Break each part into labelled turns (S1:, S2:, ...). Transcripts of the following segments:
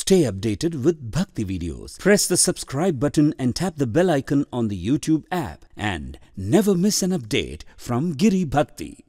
S1: Stay updated with Bhakti videos. Press the subscribe button and tap the bell icon on the YouTube app and never miss an update from Giri Bhakti.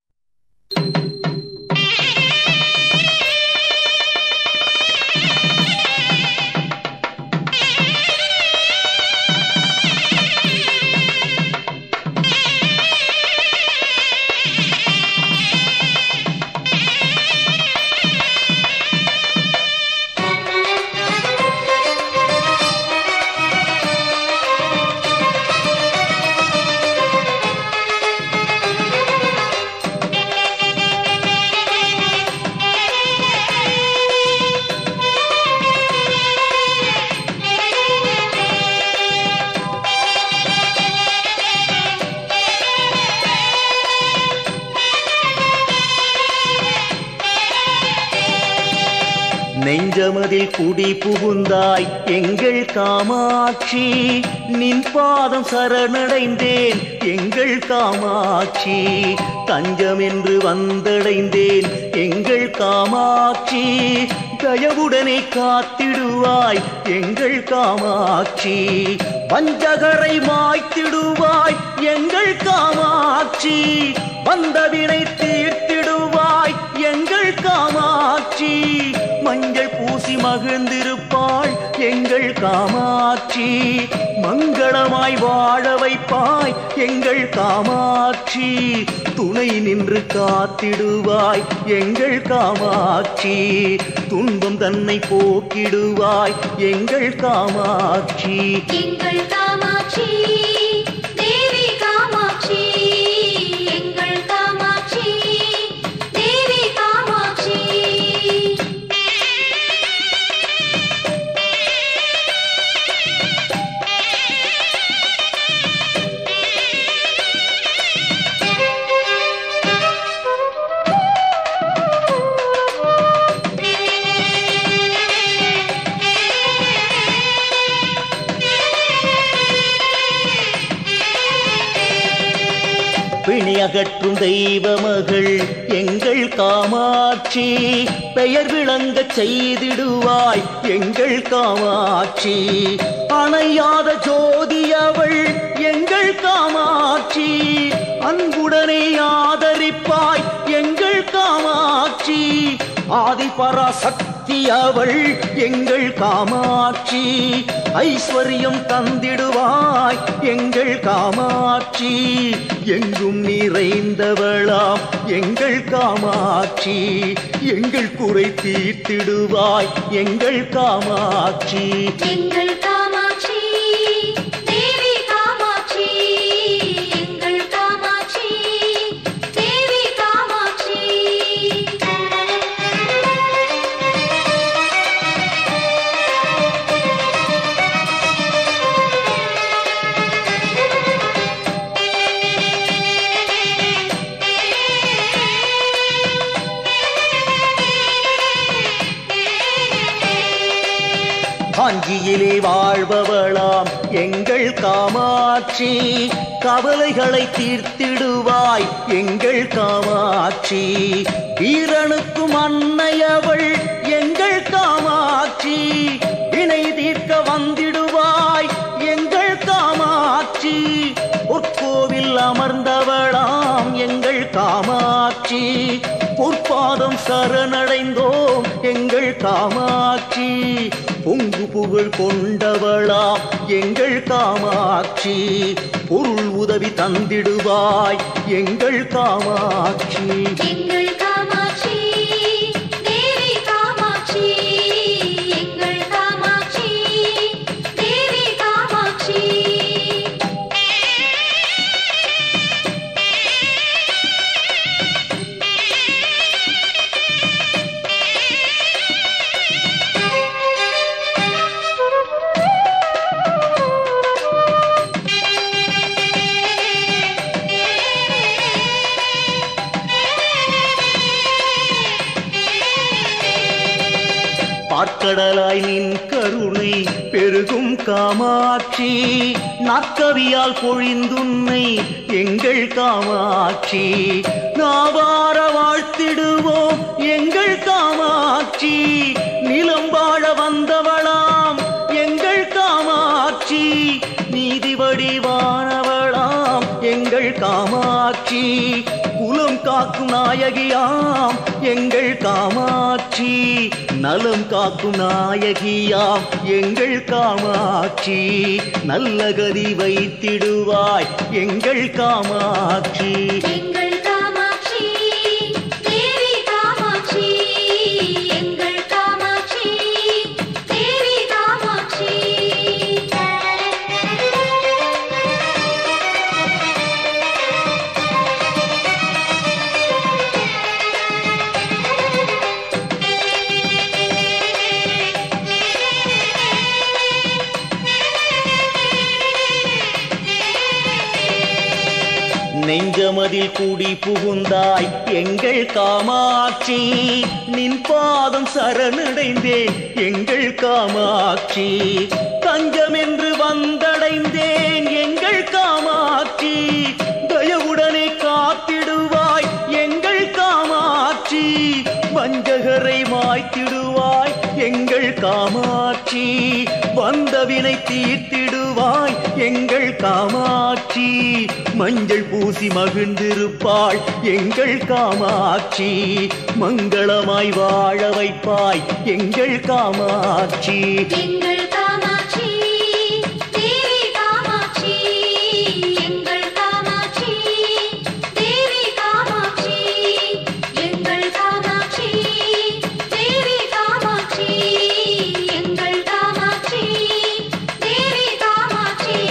S2: நெஞ்சமதில் குடி புகுந்தாய் எங்கள் காமாட்சி நின் பாதம் சரணடைந்தேன் எங்கள் காமாட்சி தஞ்சம் என்று வந்தடைந்தேன் எங்கள் காமாட்சி தயவுடனே காத்திடுவாய் எங்கள் காமாட்சி வஞ்சகரை மாய்த்திடுவாய் எங்கள் காமாட்சி வந்தவினை தீர்த்திடுவாய் எங்கள் காமாட்சி மஞ்சள் பூசி மகிழ்ந்திருப்பாள் எங்கள் காமாட்சி மங்களமாய் வாழ வைப்பாய் எங்கள் காமாட்சி துணை நின்று காத்திடுவாய் எங்கள் காமாட்சி துன்பம் தன்னை போக்கிடுவாய் எங்கள் காமாட்சி
S3: எங்கள் காமாட்சி தேவி காமாட்சி எங்கள் காமாட்சி தேவி காமாட்சி
S2: பிணி அகற்றும் தெய்வ மகள் எங்கள் காமாட்சி பெயர் விளங்கச் செய்திடுவாய் எங்கள் காமாட்சி அணையாத ஜோதி அவள் எங்கள் காமாட்சி அன்புடனே ஆதரிப்பாய் எங்கள் காமாட்சி ஆதிபராசக்தி அவள் எங்கள் காமாட்சி ஐஸ்வர்யம் தந்திடுவாய் எங்கள் காமாட்சி எங்கும் நிறைந்தவளாம் எங்கள் காமாட்சி எங்கள் குறை தீர்த்திடுவாய் எங்கள் காமாட்சி
S3: எங்கள் காமாட்சி தேவி காமாட்சி எங்கள் காமாட்சி தேவி காமாட்சி
S2: காஞ்சியிலே வாழ்பவளாம் எங்கள் காமாட்சி கவலைகளை தீர்த்திடுவாய் எங்கள் காமாட்சி வீரனுக்கும் அன்னையவள் எங்கள் காமாட்சி வினை தீர்க்க வந்திடுவாய் எங்கள் காமாட்சி பொற்கோவில் அமர்ந்தவளாம் எங்கள் காமாட்சி பொற்பாதம் சரணடைந்தோம் எங்கள் காமாட்சி பொங்கு புகழ் கொண்டவளாம் எங்கள் காமாட்சி பொருள் உதவி தந்திடுவாய் எங்கள் காமாட்சி
S3: எங்கள் காமாட்சி தேவி காமாட்சி எங்கள் காமாட்சி தேவி காமாட்சி
S2: பாற்கடலாய் நின் கருணை பெருகும் காமாட்சி நாற்கவியால் பொழிந்துன்னை எங்கள் காமாட்சி நாவார வாழ்த்திடுவோம் எங்கள் காமாட்சி நிலம் வாழ வந்த காக்கும் நாயகியாம் எங்கள் காமாட்சி நலம் காக்கும் நாயகியாம் எங்கள் காமாட்சி நல்ல கதி வைத்திடுவாய் எங்கள் காமாட்சி
S3: எங்கள் காமாட்சி தேவி காமாட்சி எங்கள் காமாட்சி தேவி காமாட்சி
S2: நெஞ்சமதில் கூடி புகுந்தாய் எங்கள் காமாட்சி நின் பாதம் சரணடைந்தேன் எங்கள் காமாட்சி தஞ்சம் என்று வந்தடைந்தேன் எங்கள் காமாட்சி தயவுடனே காத்திடுவாய் எங்கள் காமாட்சி வஞ்சகரை மாய்த்திடுவாய் எங்கள் காமாட்சி வந்தவினை தீர்த்திடுவாய் எங்கள் காமாட்சி மஞ்சள் பூசி மகிழ்ந்திருப்பாள் எங்கள் காமாட்சி மங்களமாய் வாழ வைப்பாய் எங்கள் காமாட்சி
S3: எங்கள் காமாட்சி தேவி காமாட்சி எங்கள் காமாட்சி தேவி காமாட்சி எங்கள் காமாட்சி தேவி காமாட்சி எங்கள் காமாட்சி தேவி காமாட்சி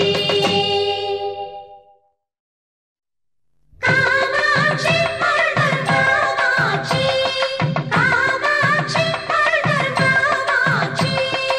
S3: காமாட்சி அழகர் காமாட்சி காமாட்சி அழகர் காமாட்சி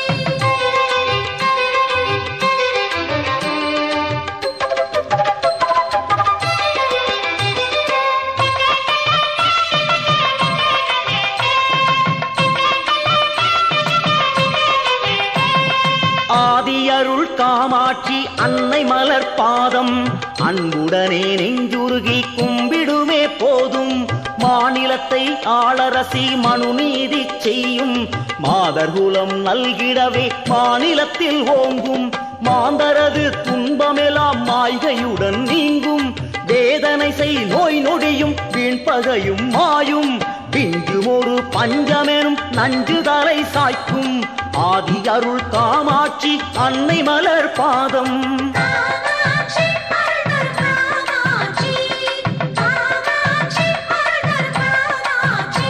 S2: ஆதியருள் காமாட்சி அன்னை மலர் பாதம் அன்புடனே நெஞ்சுருகி கும்பிடுமே போதும் மாநிலத்தை ஆளரசி மனுநீதி செய்யும் மாதர்குலம் நல்கிடவே மாநிலத்தில் ஓங்கும் மாந்தரது துன்பமெல்லாம் மாய்கையுடன் நீங்கும் வேதனை செய் நோய் நொடியும் வீண்பகையும் மாயும் பிஞ்சும் ஒரு பஞ்சமெனும் நஞ்சு தலை சாய்க்கும் ஆதி அருள் காமாட்சி அன்னை மலர் பாதம்
S3: காமாட்சி அழகர் காமாட்சி காமாட்சி அழகர் காமாட்சி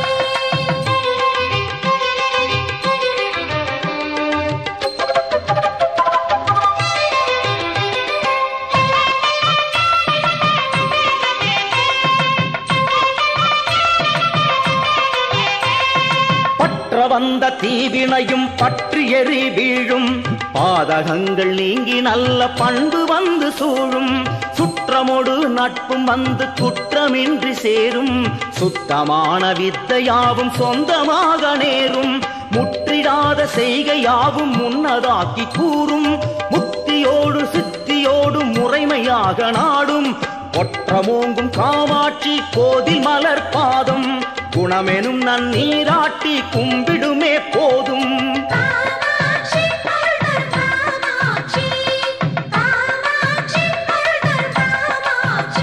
S2: பற்ற வந்த தீவினையும் பற்றி எறி வீழும் பாதகங்கள் நீங்கி நல்ல பண்பு வந்து சூழும் சுற்றமொடு நட்பும் வந்து குற்றமின்றி சேரும் சுத்தமான வித்தையாவும் சொந்தமாக நேரும் முற்றிடாத செய்கையாவும் முன்னதாக்கி கூறும் முக்தியோடு சித்தியோடு முறைமையாக நாடும் ஒற்றமோங்கும் காமாட்சி கோதில் மலர் பாதம் குணமெனும் நன்னீராட்டி கும்பிடுமே போதும்
S3: காமாட்சி அழகர் காமாட்சி காமாட்சி அழகர் காமாட்சி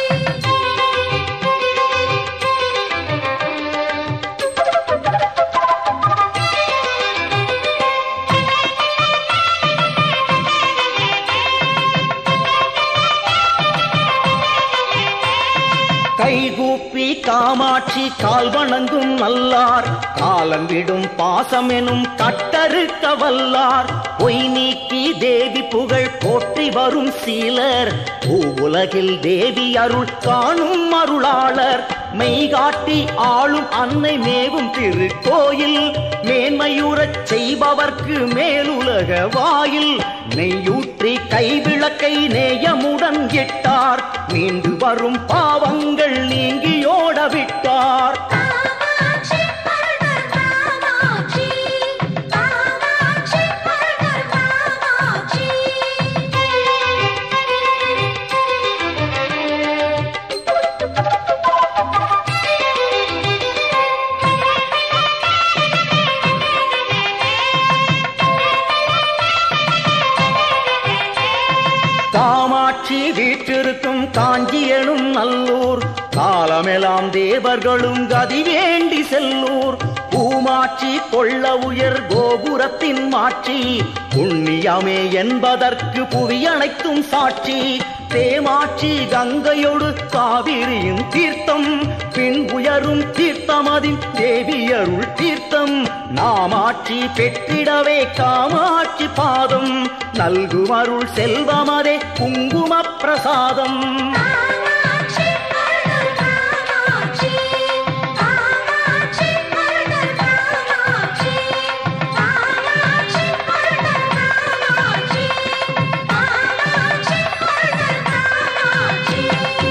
S2: கைகூப்பி காமாட்சி கால் வணங்கும் நல்லார் காலங்கிடும் பாசமெனும் கட்டறுக்க வல்லார் பொய் நீக்கி தேவி புகழ் போற்றி வரும் சீலர் பூவுலகில் தேவி அருள் காணும் அருளாளர் மெய்காட்டி ஆளும் அன்னை மேவும் திருக்கோயில் மேன்மையுறச் செய்பவர்க்கு மேலுலக வாயில் நெய்யூற்றி கைவிளக்கை நேயமுடன் இட்டார் மீண்டு வரும் பாவங்கள் நீங்கியோட விட்டார்
S3: காமாட்சி அழகர் காமாட்சி காமாட்சி அழகர் காமாட்சி
S2: காமாட்சி வீற்றிருக்கும் காஞ்சி எனும் நல்லூர் கால உலகமெல்லாம் தேவர்களும் கதி வேண்டி செல்லூர் பூமாட்சி கொள்ள உயர் கோபுரத்தின் மாட்சி புண்ணியமே என்பதற்கு புவி அனைத்தும் சாட்சி தேமாட்சி கங்கையோடு காவிரியும் தீர்த்தம் பின் உயரும் தீர்த்தமதின் தேவியருள் தீர்த்தம் நாமாட்சி பெற்றிடவே காமாட்சி பாதம் நல்குமருள் செல்வமதே குங்கும பிரசாதம்
S3: காமாட்சி அருள் காமாட்சி காமாட்சி அருள் காமாட்சி காமாட்சி அருள் காமாட்சி காமாட்சி அருள் காமாட்சி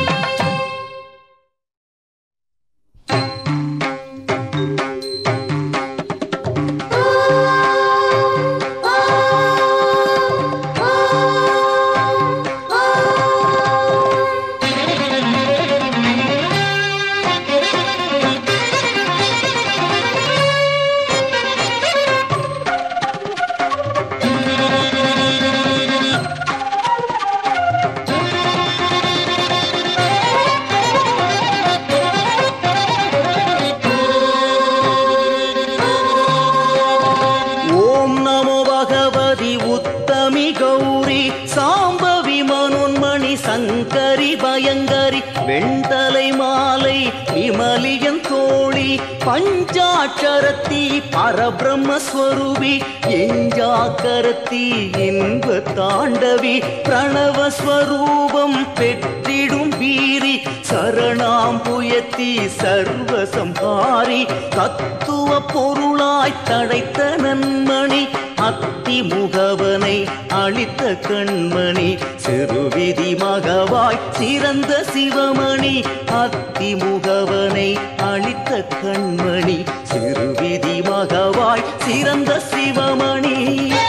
S2: ஓம் நமோ பகவதி உத்தமி கௌரி சாம்பவி மனோன்மணி சங்கரி பயங்கரி வெண்தலை மாலை விமலியன் தோழி பஞ்சாட்சரத்தி பரபிரம்மஸ்வரூபி எஞ்சாக்கரத்தி இன்ப தாண்டவி பிரணவஸ்வரூபம் பெற்றிடும் வீரி சரணாம்புயத்தி சர்வசம்ஹாரி தத்துவ பொருளாய் தழைத்த நன்மணி அத்தி முகவனை அளித்த கண்மணி சிறுவிதி மகவாய் சிறந்த சிவமணி அத்தி முகவனை அளித்த கண்மணி சிறுவிதி மகவாய் சிறந்த சிவமணி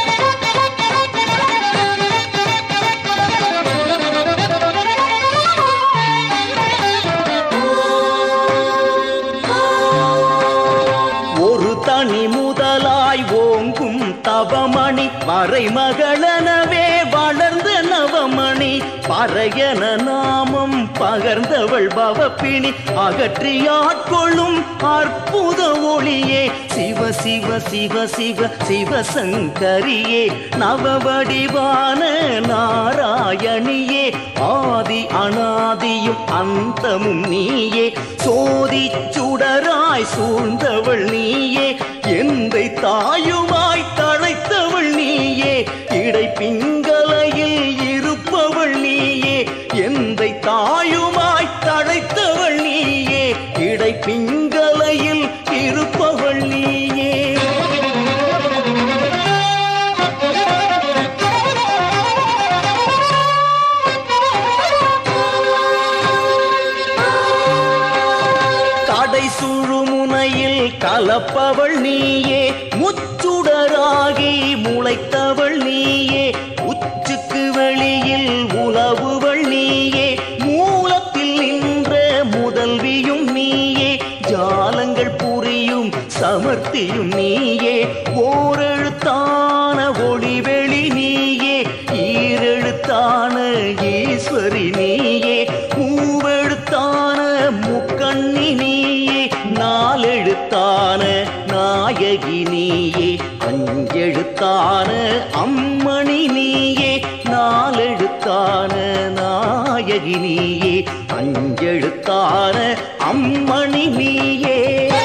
S2: ஒரு தனி முதலாய் ஓங்கும் தவமணி மறைமகளனவே வளர்ந்த நவமணி பறையன நாமம் பகர்ந்தவள் பவப்பிணி அகற்றியாட்கொள்ளும் அற்புத ஒளியே சிவ சிவ சிவ சிவ சிவசங்கரியே நவவடிவான நாராயணியே ஆதி அனாதியும் அந்தமும் நீயே சோதி சுடராய் சூழ்ந்தவள் நீயே எந்தை தாயுமாய் தழைத்தவள் நீயே இடை பிங்கலையில் இருப்பவள் நீயே எந்தை தாயுமாய் தழைத்தவள் நீயே இடை பிங்கலையில் இருப்பவள் நீயே கடை சுழுமுனையில் கலப்பவள் நீயே முச்சுடராகி முளைத்தவள் நீயே உச்சுக்கு வெளியில் உலவுவள் நீயே மூலத்தில் நின்ற முதல்வியும் நீயே ஜாலங்கள் புரியும் சமர்த்தியும் நீயே ஓரெழுத்தான ஒளிவெளி நீயே ஈரெழுத்தான ஈஸ்வரி நீயே மூவெழுத்தான முக்கண்ணி நீயே நாலெழுத்தான நாயகி நீயே அஞ்செழுத்தான அம்மணி நீயே நாலெழுத்தான நாயகி நீயே அஞ்செழுத்தான அம்மணி நீயே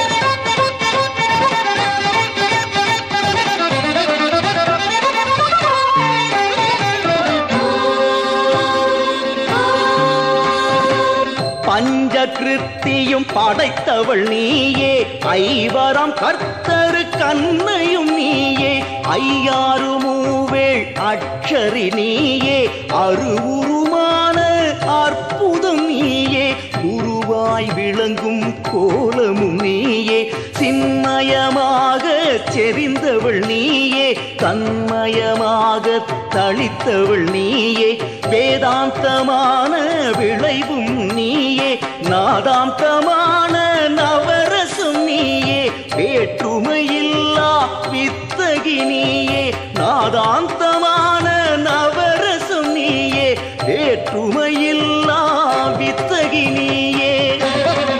S2: பஞ்சகிருத்தியும் படைத்தவள் நீயே ஐவரம் கர்த்தரு கண்ணையும் நீயே ஐயாறு மூவேள் அட்சரி நீயே அருவுருமான அற்புதம் நீயே குருவாய் விளங்கும் கோலமும் நீயே சின்மயமாக செறிந்தவள் நீயே தன்மயமாக தளித்தவள் நீயே வேதாந்தமான விளைவும் நீயே நாதாந்தமான நவரசம் நீயே வேற்றுமையில்லா வித்தகி நீயே நாதாந்தமான நவரசம் நீயே வேற்றுமையில்லா வித்தகி நீயே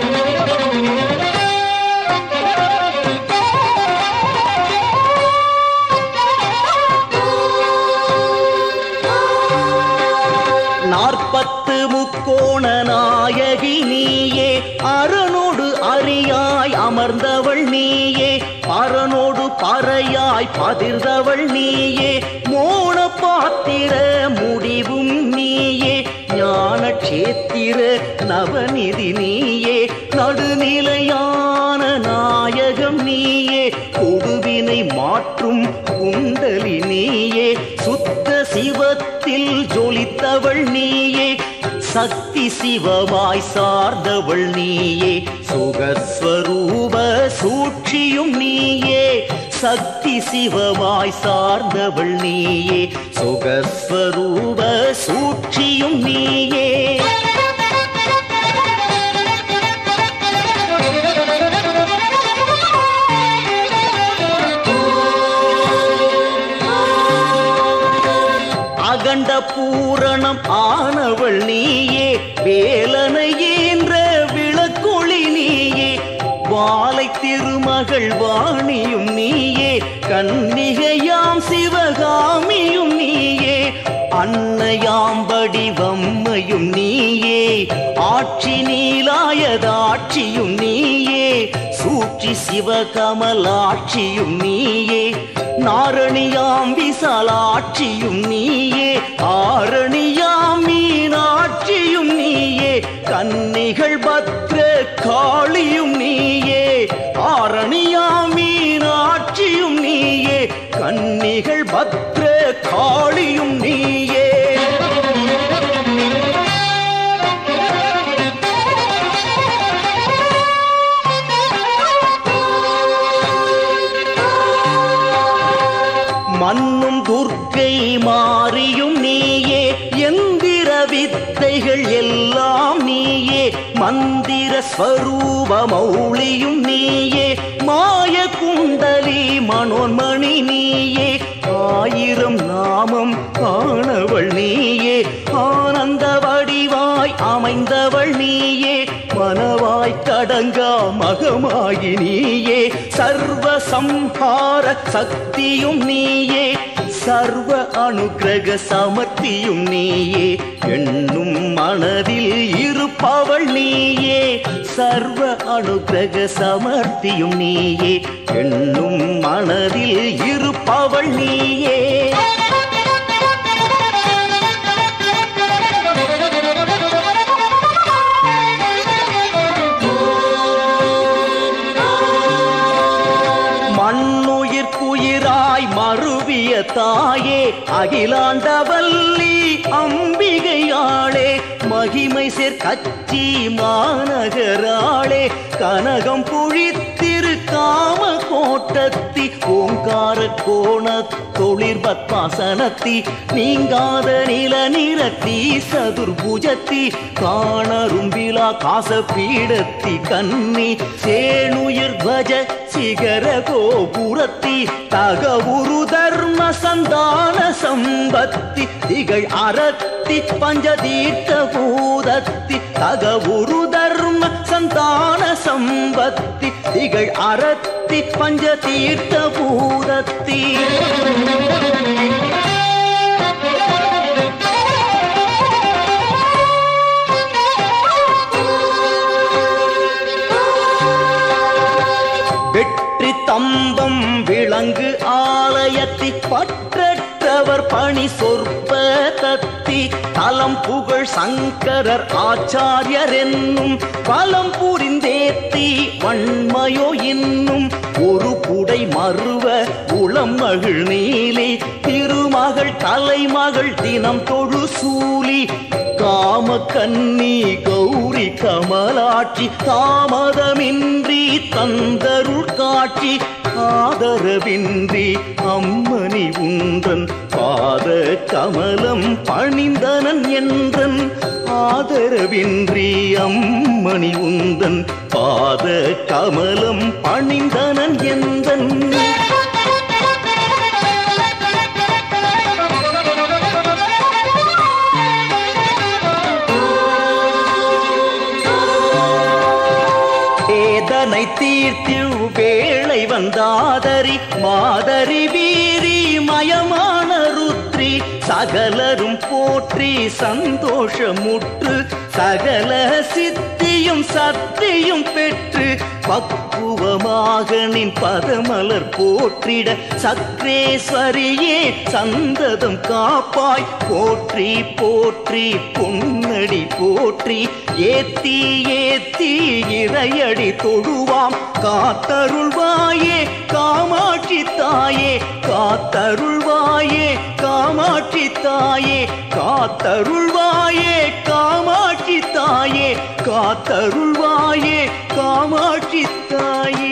S2: கோணநாயகி நீயே அரணோடு அரியாய் அமர்ந்தவள் நீயே பரனோடு பறையாய் பதிர்ந்தவள் நீயே மோன பாத்திர முடிவும் நீயே ஞான கஷேத்திர நவநிதி நீயே நடுநிலையான நாயகம் நீயே கொடுவினை மாற்றும் குண்டலி நீயே சுத்த சிவத்தில் ஜொலித்தவள் நீயே சக்தி சிவமாய் சார்ந்தவள் நீயே சுகஸ்வரூப சூழ்ச்சியும் நீயே சக்தி சிவமாய் சார்ந்தவள் நீயே சுகஸ்வரூப சூழ்ச்சியும் நீயே அகண்ட பூரணம் ஆனவள் நீயே வேலனை ஈன்ற விளக்கொளி நீயே வாலை திருமகள் வாணியும் நீயே கன்னிகையாம் சிவகாமியும் நீயே அன்னையாம் வடிவம்மையும் நீயே ஆட்சி நீலாயதாட்சியும் நீயே சூழ்ச்சி சிவகமலாட்சியும் நீயே நாரணியாம் விசாலாட்சியும் நீயே ஆரணியாம் மீனாட்சியும் நீயே கன்னிகள் பத்ர காளியும் நீயே ஆரணியாம் மீனாட்சியும் நீயே கன்னிகள் பத்ர காளியும் நீயே மண்ணும் துர்க்கை மாறியும் நீயே எந்திர வித்தைகள் எல்லாம் நீயே மந்திர ஸ்வரூப மௌளியும் நீயே மாய குண்டலி மனோன்மணி நீயே ஆயிரம் நாமம் காணவள் நீயே ஆனந்த வடிவாய் அமைந்தவள் நீயே மனவாய் கடங்கா மகமாகி நீயே சர்வ சம்ஹார சக்தியும் நீயே சர்வ அனுக்கிரக சமர்த்தியும் நீயே எண்ணும் மனதில் இருப்பவள் நீயே சர்வ அனுக்கிரக சமர்த்தியும் நீயே எண்ணும் மனதில் இருப்பவள் நீயே மண்ணுயிர்க்குயிராய் மறுவிய தாயே அகிலாண்டவல்லி அம்பிகையாளே மகிமை சேர் கச்சி மாநகராளே கனகம் பொழித்திரு காம கோட்டத்தி ஓங்கார கோண தொழிற் பத்மாசனத்தி நீங்காத நில நிறத்தி சதுர்புஜத்தி காணரும்பிலா காச பீடத்தி கன்னி சேணுயிர் துவஜ சிகர கோபுரத்தி தகவுரு தர்ம சந்தான சம்பத்தி திகழ் அறத்தி பஞ்சதீர்த்த பூதத்தி தகவுரு தர்ம சந்தான சம்பத்தி திகழ் அறத்தி பஞ்சதீர்த்த பூதத்தி வெற்றி தம்பம் விளங்கு ஆலயத்தி பற்றற்றவர் பணி சொற்ப தத்தி தலம் புகழ் சங்கரர் ஆச்சாரியர் என்னும் பலம் புரிந்தேத்தி வன்மையோ இன்னும் ஒரு புடை மறுவ உளம் மகிழ் நீலி திருமகள் கலைமகள் தினம் தொழு சூலி காம கன்னி கௌரி கமலாட்சி தாமதமின்றி தந்தருள் காட்சி ஆதரவின்றி அம்மணி உன்றன் பாத கமலம் பணிந்தனன் என்றன் ஆதரவின்றி அம்மணி உந்தன் பாத கமலம் பணிந்தனன் என்றன் வேதனை தீர்த்து வேளை வந்தாதரி மாதரி வீரி மயமான ருத்ரி சகலரும் போற்றி சந்தோஷமுற்று சகல சித்தியும் சத்தியும் பெற்று பக்குவமாக நின் பதமலர் போற்றிட சக்ரேஸ்வரியே சந்ததம் காப்பாய் போற்றி போற்றி பொன்னடி போற்றி ஏத்தி ஏத்தி இறையடி தொழுவாம் காத்தருள்வாயே காமாட்சி தாயே காத்தருள்வாயே காமாட்சி தாயே காத்தருள்வாயே காமாட்சி தாயே காத்தருள்வாயே காமாட்சி தாயே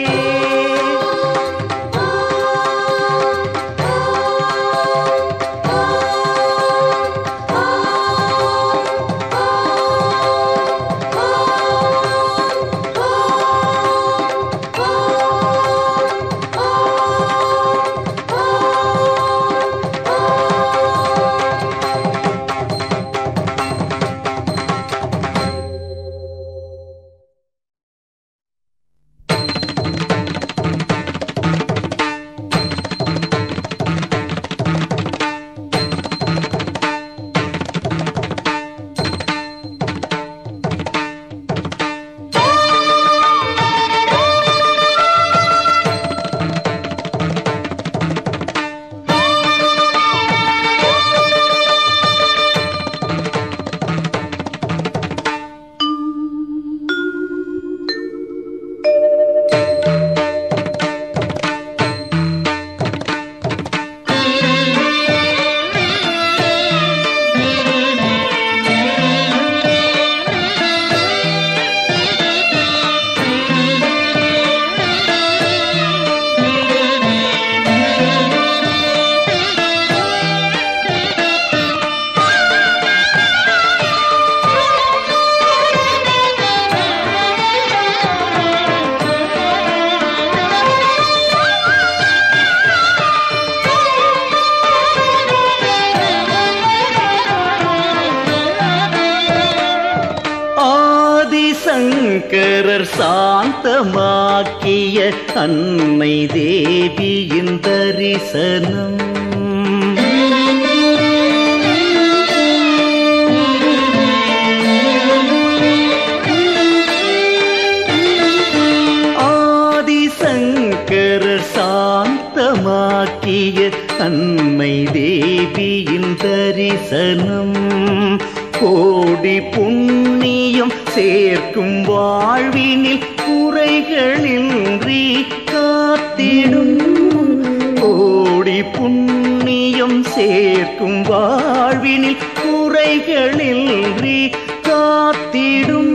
S2: ஆதிசங்கரர் சாந்தமாக்கிய அன்னை தேவியின் தரிசனம் ஆதிசங்கரர் சாந்தமாக்கிய அன்னை தேவியின் தரிசனம் கோடி புண்ணியம் சேர்க்கும் வாழ்வினில் குறைகளின்றி காத்திடும் கோடி புண்ணியம் சேர்க்கும் வாழ்வினில் குறைகளின்றி காத்திடும்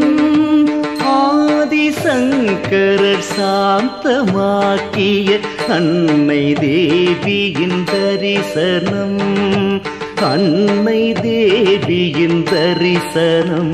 S2: ஆதிசங்கரர் சாந்தமாக்கிய அன்னை தேவியின் தரிசனம் அன்னை தேவியின் தரிசனம்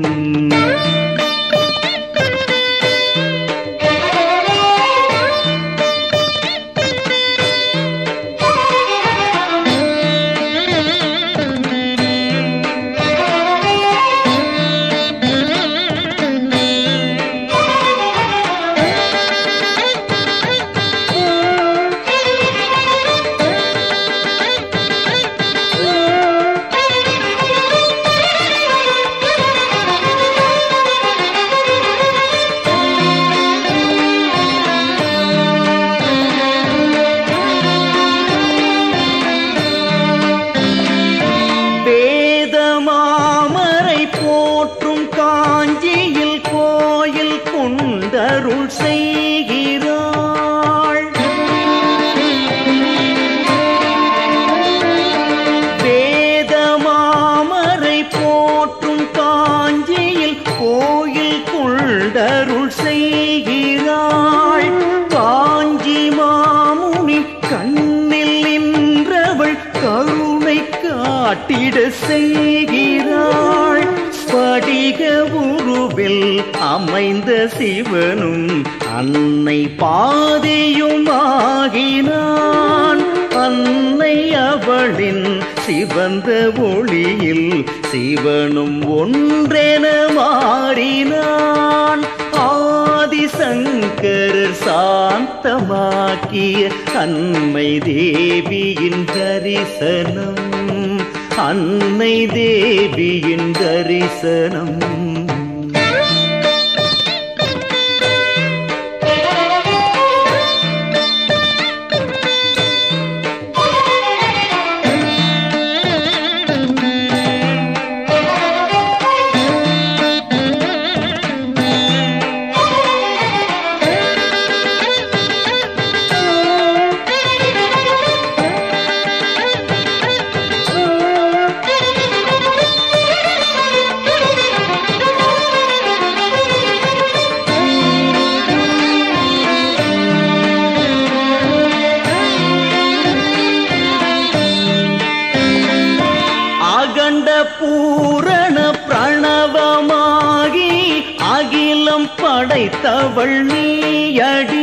S2: வேதமாமரை போற்றும் காஞ்சியில் கோயில் கொண்டருள் செய்கிறாள் வேதமாமரை போற்றும் காஞ்சியில் கோயில் கொண்டருள் செய்கிறாள் காஞ்சி மாமுனி கண்ணில் நின்றவள் கருணை காட்டிட செய்கிறாள் ஸ்படிக உருவில் அமைந்த சிவனும் அன்னை பாதியும் ஆகினான் அன்னை அவளின் சிவந்த ஒளியில் சிவனும் ஒன்றென மாறினான் ஆதிசங்கரர் சாந்தமாக்கிய அன்னை தேவியின் தரிசனம் அன்னை தேவியின் தரிசனம் அகண்ட பூரண பிரணவமாகி அகிலம் படைத்தவள் நீயடி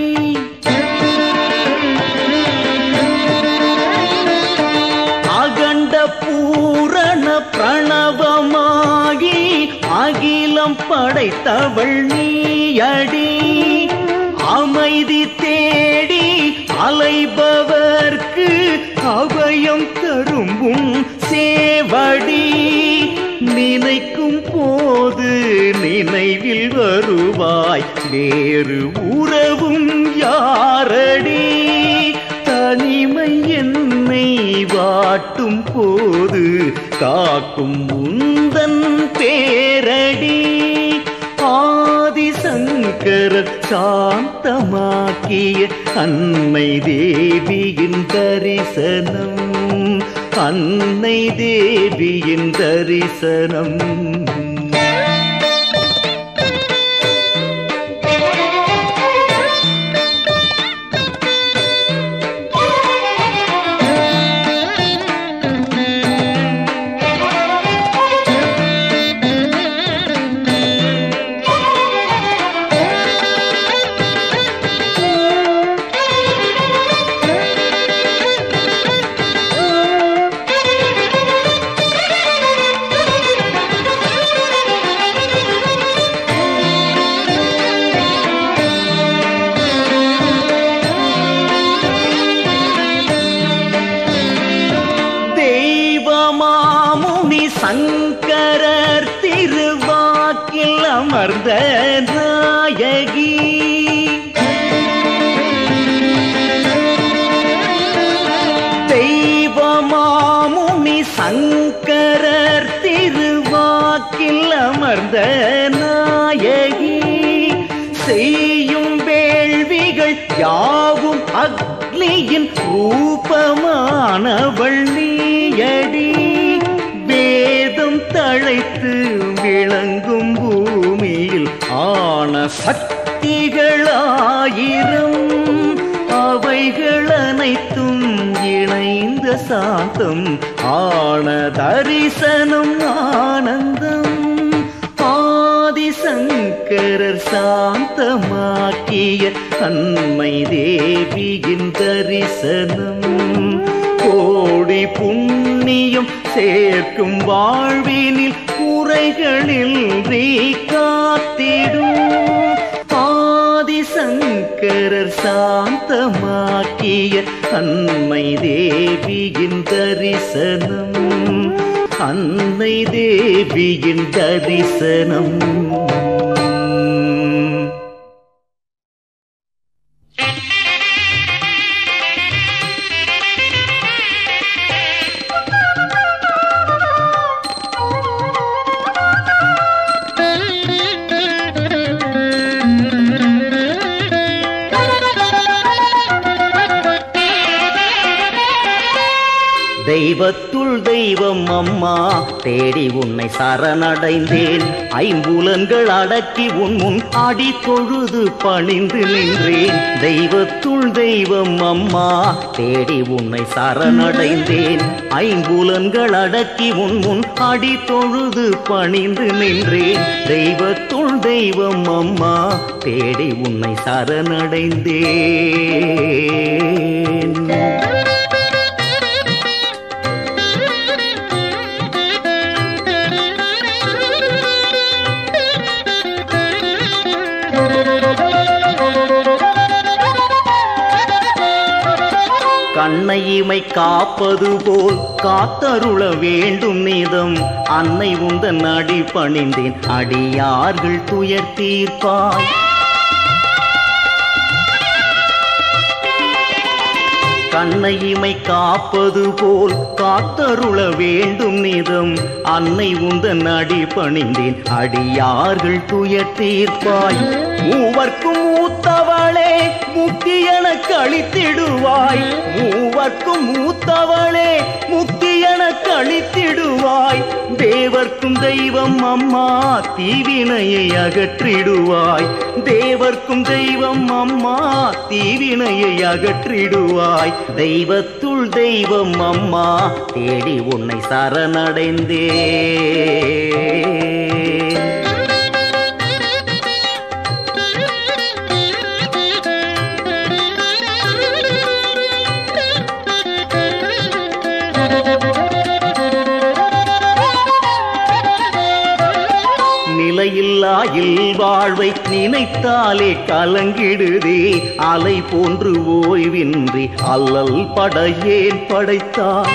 S2: அகண்ட பூரண பிரணவமாகி அகிலம் படைத்தவள் நீயடி அமைதி தேடி அலைபவர்க்கு அபயம் தரும்பும் சேவடி நினைக்கும் போது நினைவில் வருவாய் வேறு உறவும் யாரடி தனிமை என்னை வாட்டும் போது காக்கும் உந்தன் பேரடி ஆதிசங்கரர் சாந்தமாக்கிய அன்னை தேவியின் தரிசனம் அன்னை தேவியின் தரிசனம் தெய்வமாமுனி சங்கரர் திருவாக்கில் அமர்ந்த நாயகி தெய்வமாமுனி சங்கரர் திருவாக்கில் அமர்ந்த நாயகி செய்யும் வேள்விகள் யாவும் அக்னியின் ரூபமானவள் நீயடி வேதம் தழைத்து விளங்கும் பூமியில் ஆன சக்திகளாயிரம் அவைகள் அனைத்தும் இணைந்த சாந்தம் ஆன தரிசனம் ஆனந்தம் ஆதிசங்கரர் சாந்தமாக்கிய அன்னை தேவியின் தரிசனம் கோடி புண்ணியம் சேர்க்கும் வாழ்வினில் குறைகளில் நீ காத்திடும் ஆதிசங்கரர் சாந்தமாக்கிய அன்னை தேவியின் தரிசனம் அன்னை தேவியின் தரிசனம் தெய்வத்துள் தெய்வம் அம்மா தேடி உன்னை சரணடைந்தேன் ஐம்புலன்கள் அடக்கி உன் முன் அடி தொழுது பணிந்து நின்றேன் தெய்வத்துள் தெய்வம் அம்மா தேடி உன்னை சரணடைந்தேன் ஐம்புலன்கள் அடக்கி உன் முன் அடி தொழுது பணிந்து நின்றேன் தெய்வத்துள் தெய்வம் அம்மா தேடி உன்னை சரணடைந்தேன் கண்ணை இமை காப்பது போல் காத்தருள வேண்டும் நீதம் அன்னை உந்தன் அடி பணிந்தேன் அடியார்கள் துயர் தீர்ப்பாய் கண்ணை இமை காப்பது போல் காத்தருள வேண்டும் நிதம் அன்னை உந்தன் அடி பணிந்தேன் அடியார்கள் துயர் தீர்ப்பாய் மூவர்க்கும் மூத்தவளே முக்தி எனக்கு அளித்திடுவாய் மூவர்க்கும் மூத்தவளே முக்தி எனக்கு அளித்திடுவாய் தேவர்க்கும் தெய்வம் அம்மா தீவினையை அகற்றிடுவாய் தேவர்க்கும் தெய்வம் அம்மா தீவினையை அகற்றிடுவாய் தெய்வத்துள் தெய்வம் அம்மா தேடி உன்னை சரணடைந்தே நிலையில்லா இல்வாழ்வை நினைத்தாலே கலங்கிடுதே அலை போன்று ஓய்வின்றி அல்லல் படையேன் படைத்தான்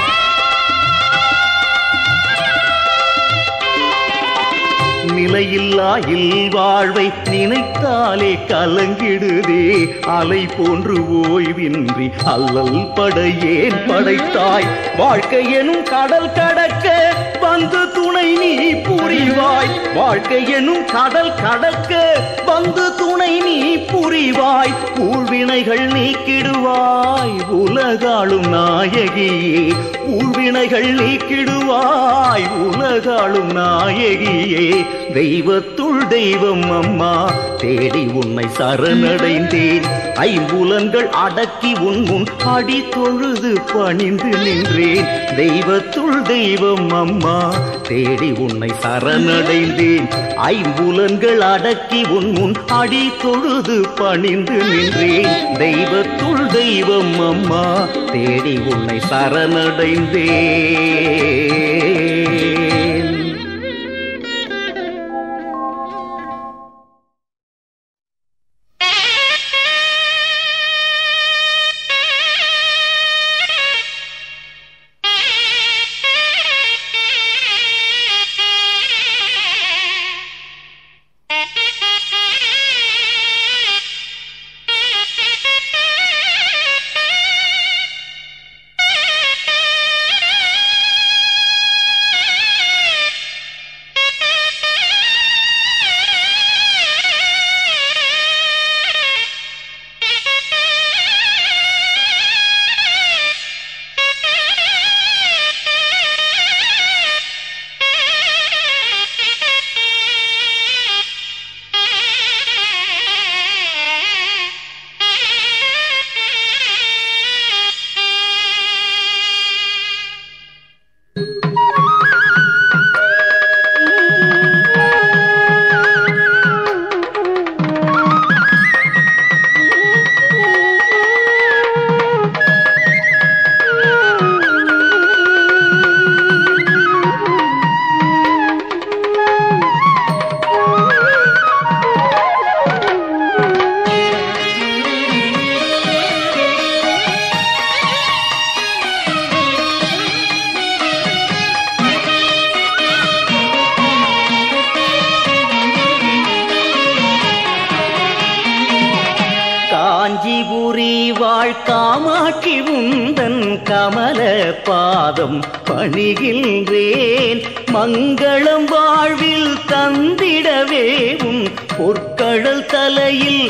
S2: நிலையில்லா இல்வாழ்வை நினைத்தாலே கலங்கிடுதே அலை போன்று ஓய்வின்றி அல்லல் படையேன் படைத்தாய் வாழ்க்கை எனும் கடல் கடக்க வந்து துணை நீ புரிவாய் வாழ்க்கை எனும் கடல் கடக்க வந்து துணை நீ புரிவாய் ஊழ்வினைகள் நீக்கிடுவாய் உலகாளும் நாயகியே ஊழ்வினைகள் நீக்கிடுவாய் உலகாளும் நாயகியே தெய்வத்துள் தெய்வம் அம்மா தேடி உன்னை சரணடைந்தேன் ஐம்புலன்கள் அடக்கி உன் முன் அடி தொழுது பணிந்து நின்றேன் தெய்வத்துள் தெய்வம் அம்மா தேடி உன்னை சரணடைந்தேன் ஐம்புலன்கள் அடக்கி உன் முன் அடி தொழுது பணிந்து நின்றேன் தெய்வத்துள் தெய்வம் அம்மா தேடி உன்னை சரணடைந்தேன் காஞ்சிபுரி வாழ் காமாட்சி உந்தன் கமல பாதம் பணிகின்றேன் மங்களம் வாழ்வில் தந்திடவே உன் பொற்கழல் தலையில்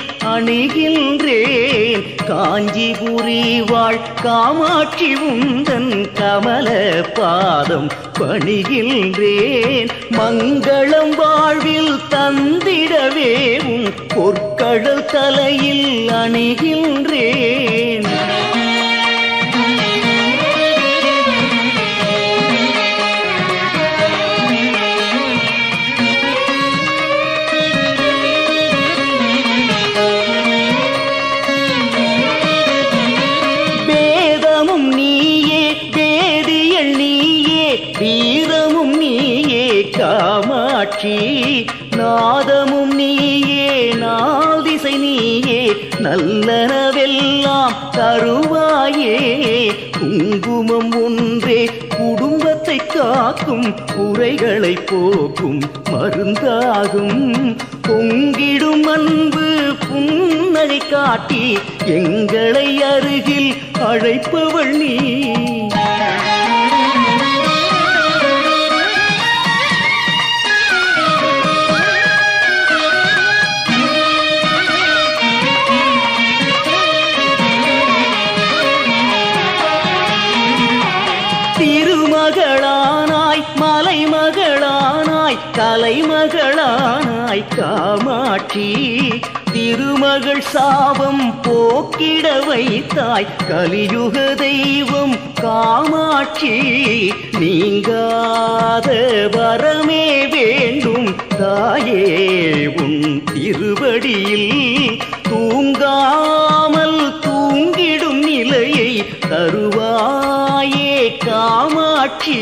S2: அணிகின்றேன் காஞ்சிபுரி வாழ் காமாட்சி உந்தன் கமல பாதம் பணிகின்றேன் மங்களம் வாழ்வில் தந்திடவே உன் பொற்கழல் தலையில் அணிகின்றேன் வேதமும் நீயே வேதியல் நீயே வீரமும் நீயே காமாட்சி நாதமும் நீயே நாதிசை நீயே நல்லனவெல்லாம் தருவாயே குங்குமம் ஒன்றே குடும்பத்தை காக்கும் குறைகளை போக்கும் மருந்தாகும் பொங்கிடும் அன்பு புன்னகை காட்டி எங்களை அருகில் அழைப்பவள் நீ திருமகளானாய் மலைமகளானாய் கலைமகளானாய் காமாட்சி திருமகள் சாபம் போக்கிட வைத்தாய் கலியுக தெய்வம் காமாட்சி நீங்காத வரமே வேண்டும் தாயே உன் திருவடியில் தூங்காமல் தூங்கிடும் நிலையை தருவாயே காமாட்சி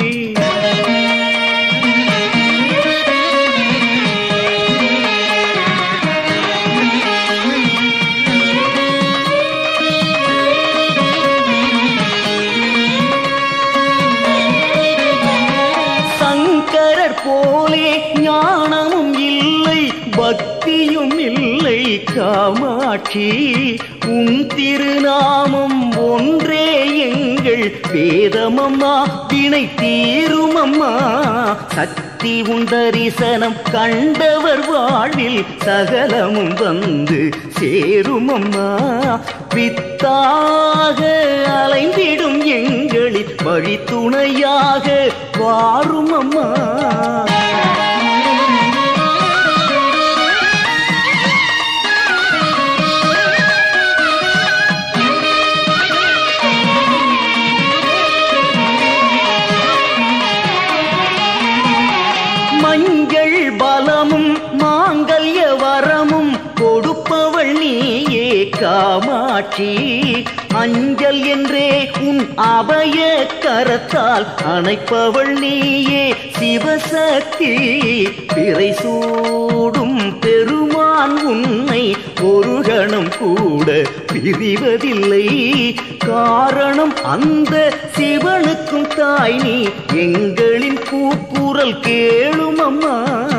S2: சங்கரர் போலே ஞானமும் இல்லை பக்தியும் இல்லை காமாட்சி உன் திருநாமம் ஒன்றே எங்கள் வேதமம்மா வினை தீருமம்மா சக்தி உன் தரிசனம் கண்டவர் வாழ்வில் சகலமும் வந்து சேருமம்மா வித்தாக அலைந்திடும் எங்களின் வழித்துணையாக வாரும் அம்மா மஞ்சள் பலமும் மாங்கல்ய வரமும் கொடுப்பவள் நீயே காமாட்சி அஞ்சல் என்றே உன் அபய கரத்தால் அணைப்பவள் நீயே சிவசக்தி பிறை சூடும் பெருமான் உன்னை ஒரு கணம் கூட பிரிவதில்லை காரணம் அந்த சிவனுக்கும் தாய் நீ எங்களின் கூக்குரல் கேளும் அம்மா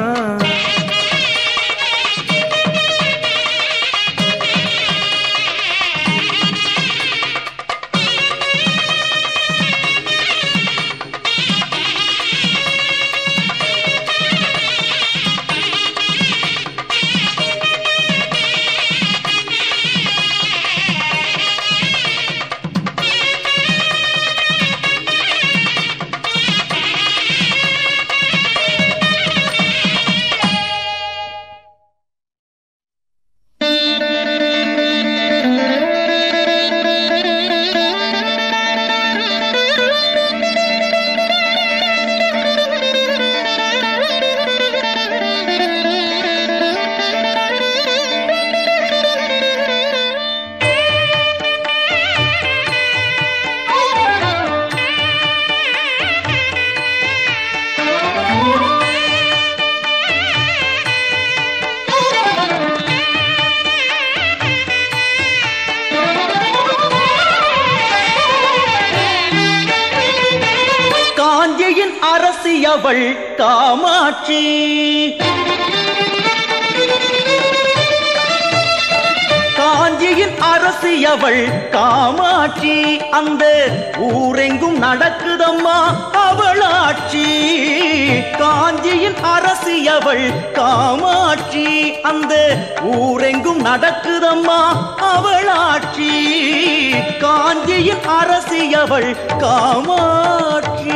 S2: காஞ்சியின் அரசி அவள் காமாட்சி காஞ்சியின் அரசி அவள் காமாட்சி அந்த ஊரெங்கும் நடக்குதம்மா அவளாட்சி காஞ்சியின் அரசி அவள் காமாட்சி அந்த ஊரெங்கும் நடக்குதம்மா அவளாட்சி காஞ்சியின் அரசி அவள் காமாட்சி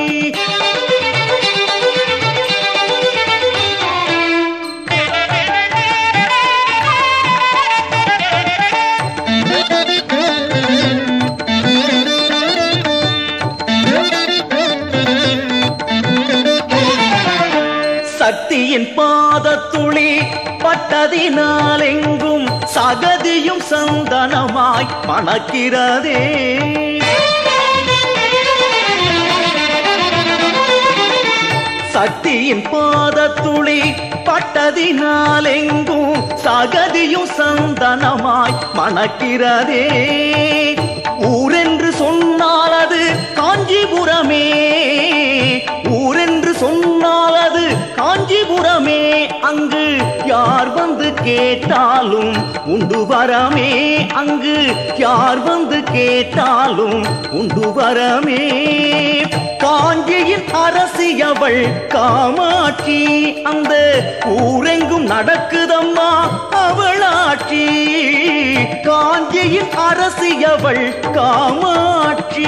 S2: சக்தியின் பாதத்துளி பட்டதினால் எங்கும் சகதியும் சந்தனமாய் மணக்கிறதே சக்தியின் பாதத்துளி பட்டதினால் எங்கும் சகதியும் சந்தனமாய் மணக்கிறதே ஊரென்று சொன்னால் அது காஞ்சிபுரமே ஊரென்று சொன்னால் அது காஞ்சிபுரமே அங்கு யார் வந்து கேட்டாலும் உண்டு வரமே அங்கு யார் வந்து கேட்டாலும் உண்டு வரமே காஞ்சியின் அரசியவள் காமாட்சி அந்த ஊரெங்கும் நடக்குதம்மா அவளாட்சி காஞ்சியின் அரசியவள் காமாட்சி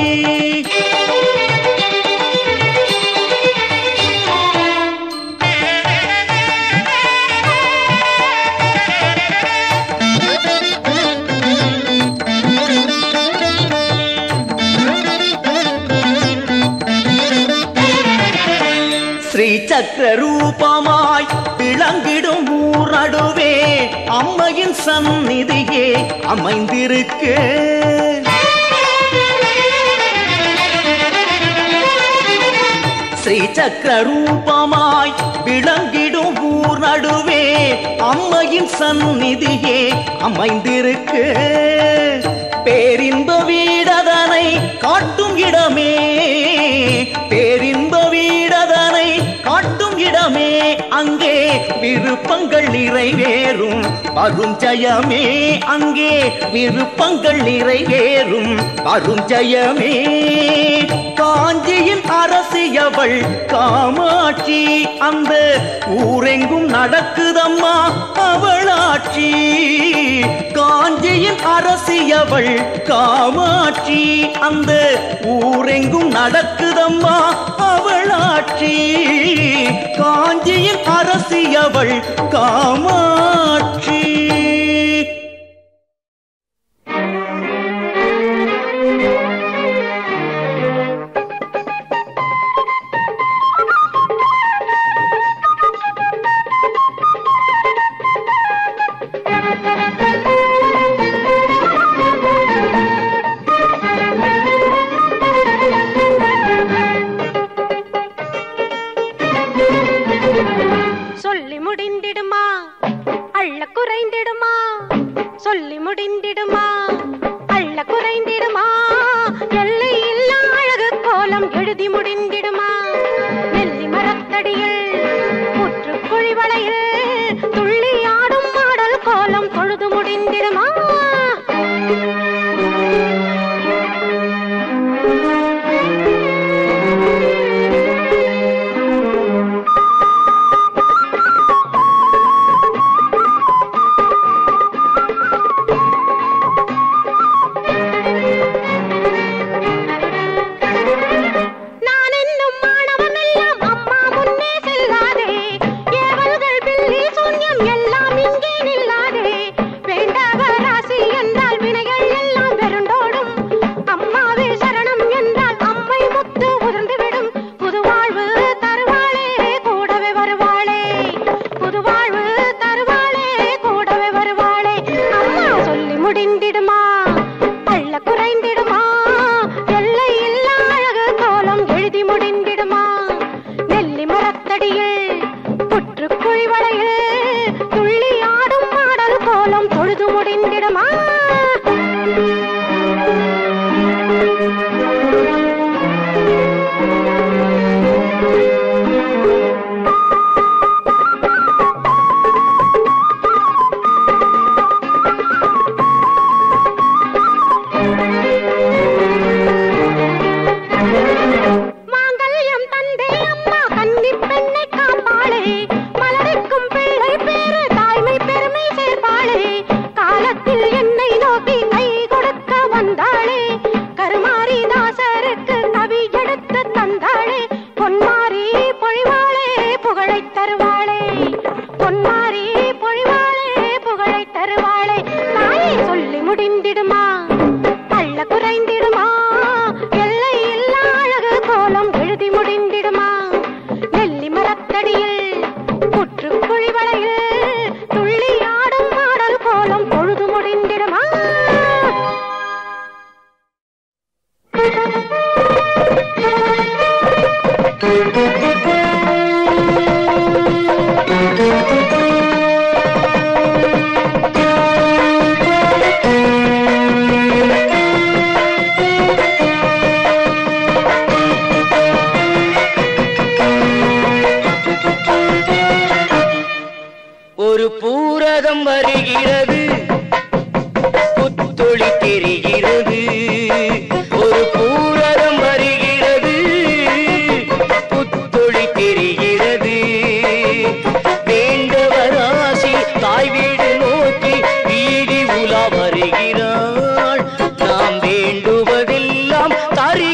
S2: ஸ்ரீ சக்கர ரூபமாய் விளங்கிடும் ஊர் நடுவே அம்மையின் சந்நிதியே அமைந்திருக்கு ஸ்ரீ சக்கர ரூபமாய் விளங்கிடும் ஊர் நடுவே அம்மையின் சந்நிதியே அமைந்திருக்கு பேரின்ப வீடதனை காட்டும் இடமே பேரின்ப வீடதனை காட்டும் இடமே அங்கே விருப்பங்கள் நிறைவேறும் வரும் ஜெயமே அங்கே விருப்பங்கள் நிறைவேறும் வரும் ஜெயமே காஞ்சியின் அரசியவள் காமாட்சி அந்த ஊரெங்கும் நடக்குதம்மா அவளாட்சி காஞ்சியின் அரசியவள் காமாட்சி அந்த ஊரெங்கும் நடக்குதம்மா அவளாட்சி காஞ்சியின் அரசியவள் காமாட்சி
S3: சொல்லி முடிந்திடுமா அள்ள குறைந்திடுமா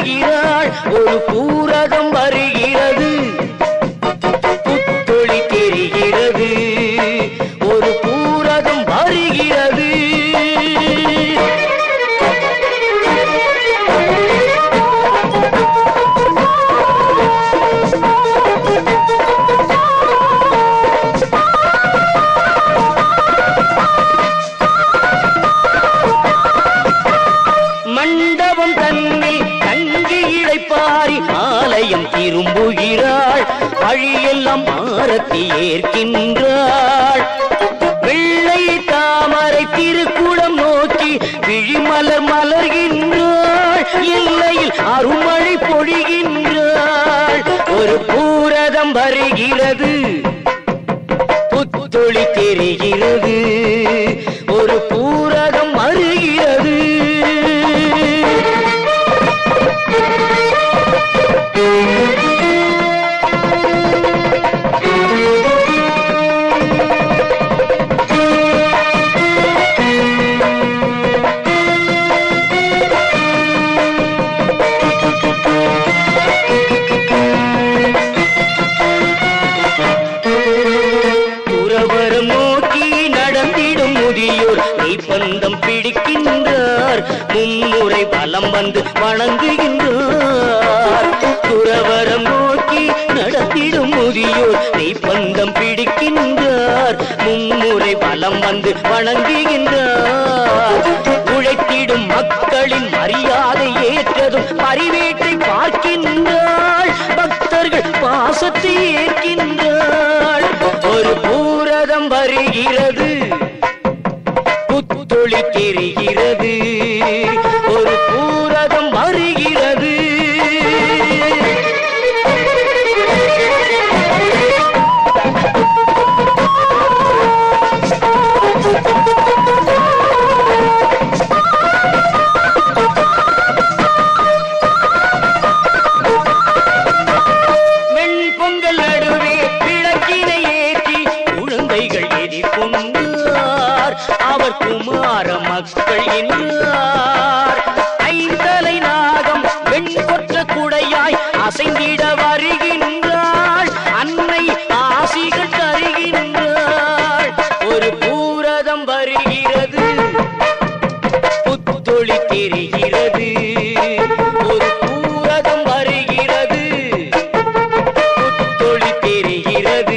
S4: வருகிறாள் ஒரு பூரகம் வருகிறது புத்தொளி தெரிகிறது ஒரு பூரகம் வருகிறது மண்டபம் தன்னில் தங்கி இழைப்பாரி ஆலயம் திரும்புகிறாள் வழியெல்லாம் ஆரத்தி ஏற்கின்றாள் வெள்ளை தாமரை திருக்குடம் நோக்கி விழிமலர் மலர்கின்றாள் இல்லையில் அருமழை பொழிகின்றாள் ஒரு பூரதம் வருகிறது புத்தொளி தெரிகிறது ஒரு பூரகம் வருகிறது துறவரம் நோக்கி நடந்திடும் முதியோர் மெய்ப்பந்தம் பிடிக்கின்றார் மும்முறை வலம் வந்து வணங்குகின்றார் துறவரம் நோக்கி நடத்திடும் முதியோர் மெய்ப்பந்தம் பிடிக்கின்றார் மும்முறை வலம் வந்து வணங்குகின்றார் உழைத்திடும் மக்களின் மரியாதை ஏற்றதும் பரிவேற்றை பார்க்கின்றாள் பக்தர்கள் பாசத்தை ஏற்கின்றாள் ஒரு பூரதம் வருகிறது புத்தொளி தெரிகிறது ஒரு பூரதம் வருகிறது வெண்பொங்கல் நடுவே விளக்கினை ஏற்றி குழந்தைகள் எதிர்கொண்டார் அவர் குமார மக்கள் என்றார் ஐந்தலை நாகம் வெண்கொற்ற குடையாய் அசைந்திட வருகின்றாள் அன்னை ஆசிகள் தருகின்றாள் ஒரு பூரதம் வருகிறது புத்தொளி தெரிகிறது ஒரு பூரதம் வருகிறது புத்தொளி தெரிகிறது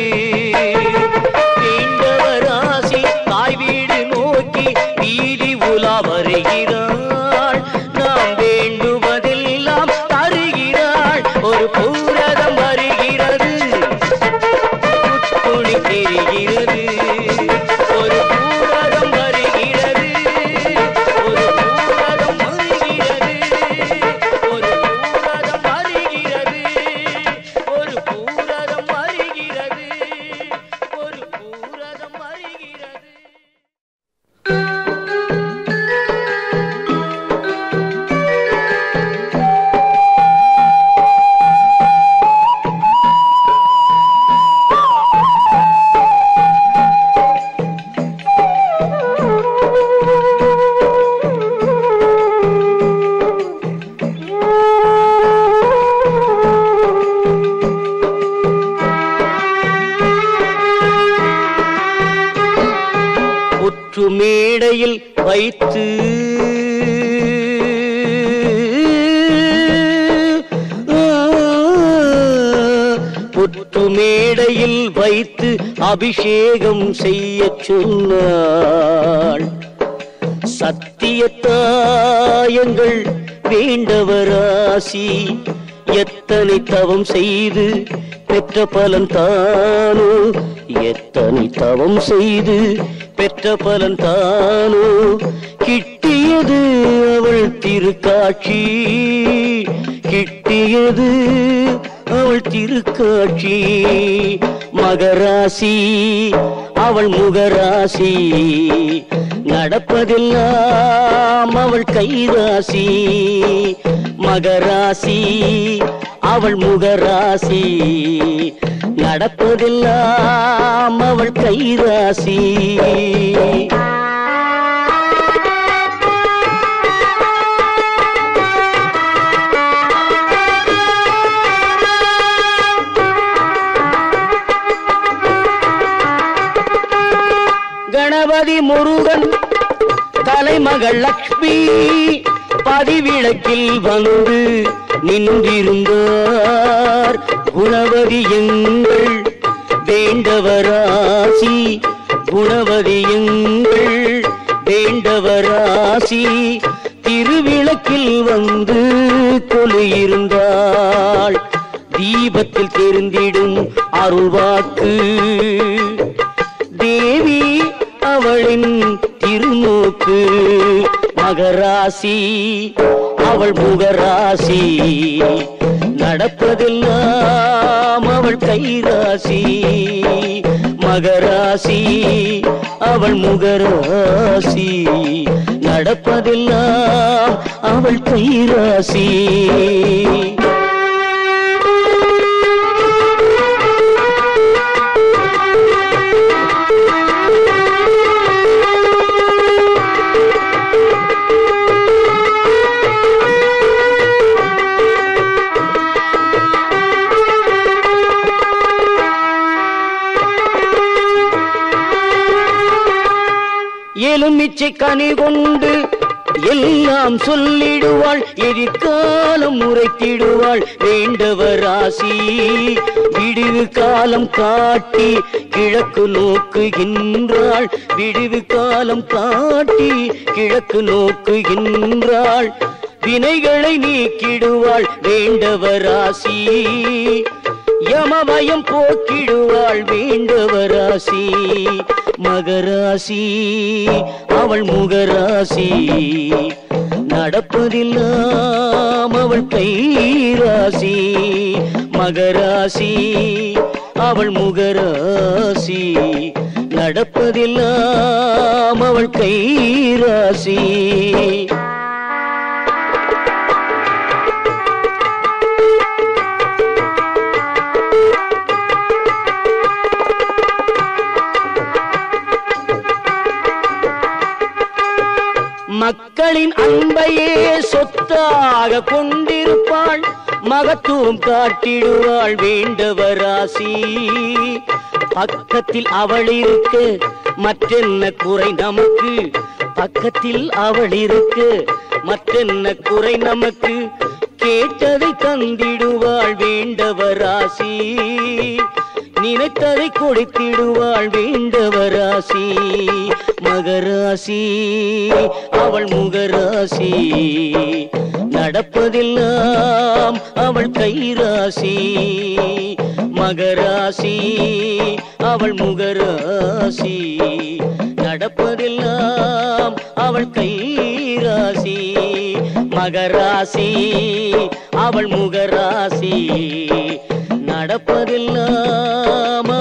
S4: வேண்டவராசி தாய் வீடு நோக்கி வீதி உலா வருகிறாள் நாம் வேண்டுவதெல்லாம் தருகிறாள் ஒரு பூரதம் வருகிறது புத்தொளி தெரிகிறது ஒரு பூரதம் வருகிறது ஒரு பூரதம் வருகிறது ஒரு பூரதம் வருகிறது ஒரு பூரதம் வருகிறது ஒரு பூரதம் வருகிறது புற்று மேடையில் வைத்து புற்று மேடையில் வைத்து அபிஷேகம் செய்ய சொன்னாள் சத்தியத்தாயங்கள் வேண்டவராசி எத்தனை தவம் செய்து பெற்ற பலன் தானோ எத்தனை தவம் செய்து பெற்ற பலன் தானோ கிட்டியது அவள் திருக்காட்சி கிட்டியது அவள் திருக்காட்சி மகராசி அவள் முகராசி நடப்பதெல்லாம் அவள் கைராசி மகராசி அவள் முகராசி நடப்பதெல்லாம் அவள் கைராசி கணபதி முருகன் தலைமகள் லக்ஷ்மி பதிவிளக்கில் வந்து நின்றிருந்தார் குணவதி எங்கள் வேண்டவராசி குணவதி எங்கள் வேண்டவராசி திருவிளக்கில் வந்து கொலுயிருந்தாள் தீபத்தில் தெரிந்திடும் அருள்வாக்கு தேவி அவளின் திருநோக்கு மகராசி அவள் முகராசி நடப்பதெல்லாம் அவள் கைராசி மகராசி அவள் முகராசி நடப்பதெல்லாம் அவள் கைராசி எலுமிச்சை கனி கொண்டு எல்லாம் சொல்லிடுவாள் எதிர்காலம் உரைத்திடுவாள் வேண்டவராசி விடிவு காலம் காட்டி கிழக்கு நோக்குகின்றாள் விடிவு காலம் காட்டி கிழக்கு நோக்குகின்றாள் வினைகளை நீக்கிடுவாள் வேண்டவராசி யமபயம் போக்கிடுவாள் வேண்டவராசி மகராசி அவள் முகராசி நடப்பதெல்லாம் அவள் கைராசி மகராசி அவள் முகராசி நடப்பதெல்லாம் அவள் கைராசி மக்களின் அன்பையே சொத்தாக கொண்டிருப்பாள் மகத்துவம் காட்டிடுவாள் வேண்டவராசி பக்கத்தில் அவள் இருக்க மற்றென்ன குறை நமக்கு பக்கத்தில் அவள் இருக்க மற்றென்ன குறை நமக்கு கேட்டதை தந்திடுவாள் வேண்டவராசி நினைத்ததை கொடுத்திடுவாள் வேண்டவராசி மகராசி அவள் முகராசி நடப்பதெல்லாம் அவள் கைராசி மகராசி அவள் முகராசி நடப்பதெல்லாம் அவள் கைராசி மகராசி அவள் முகராசி நடப்பதெல்லாம்